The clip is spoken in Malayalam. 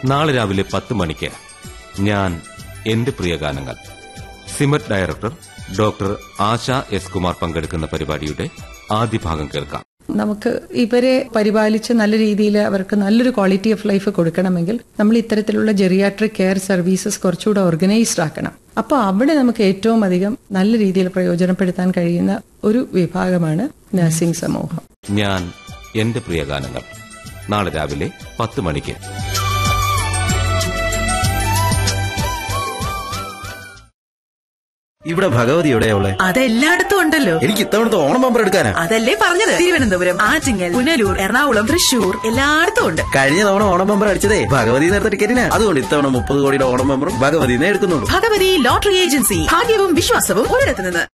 നാളെ രാവിലെ പത്ത് മണിക്ക് ഞാൻ എന്റെ പ്രിയ ഗാനങ്ങൾ SIMET director doctor Asha S Kumar പങ്കെടുക്കുന്ന പരിപാടിയുടെ ആദ്യ ഭാഗം കേൾക്കാം നമുക്ക് ഇവരെ പരിപാലിച്ച് നല്ല രീതിയിൽ അവർക്ക് നല്ലൊരു ക്വാളിറ്റി ഓഫ് ലൈഫ് കൊടുക്കണമെങ്കിൽ നമ്മൾ ഇത്തരത്തിലുള്ള ജെറിയാട്രിക് കെയർ സർവീസസ് കുറച്ചുകൂടെ ഓർഗനൈസ്ഡ് ആക്കണം അപ്പോൾ അവിടെ നമുക്ക് ഏറ്റവും അധികം നല്ല രീതിയിൽ പ്രയോജനപ്പെടുത്താൻ കഴിയുന്ന ഒരു വിഭാഗമാണ് നഴ്സിംഗ് സമൂഹം ഞാൻ എന്റെ പ്രിയ ഗാനങ്ങൾ നാളെ രാവിലെ പത്ത് മണിക്ക് ഇവിടെ ഭഗവതി എവിടെയാ ഉള്ളെ അതെല്ലായിടത്തും ഉണ്ടല്ലോ എനിക്ക് ഇത്തവണത്തെ ഓണം പമ്പർ എടുക്കാനാ അതല്ലേ പറഞ്ഞത് തിരുവനന്തപുരം ആറ്റിങ്ങൽ പുനലൂർ എറണാകുളം തൃശൂർ എല്ലായിടത്തും ഉണ്ട് കഴിഞ്ഞ തവണ ഓണം പമ്പർ അടിച്ചതേ ഭഗവതി നേരത്തെ ടിക്കറ്റിനാ അതുകൊണ്ട് ഇത്തവണ മുപ്പത് കോടിയുടെ ഓണം പമ്പറും ഭഗവതിനെ എടുക്കുന്നുള്ളൂ ഭഗവതി ലോട്ടറി ഏജൻസി ഭാഗ്യവും വിശ്വാസവും ഒരിടത്ത് നിന്ന്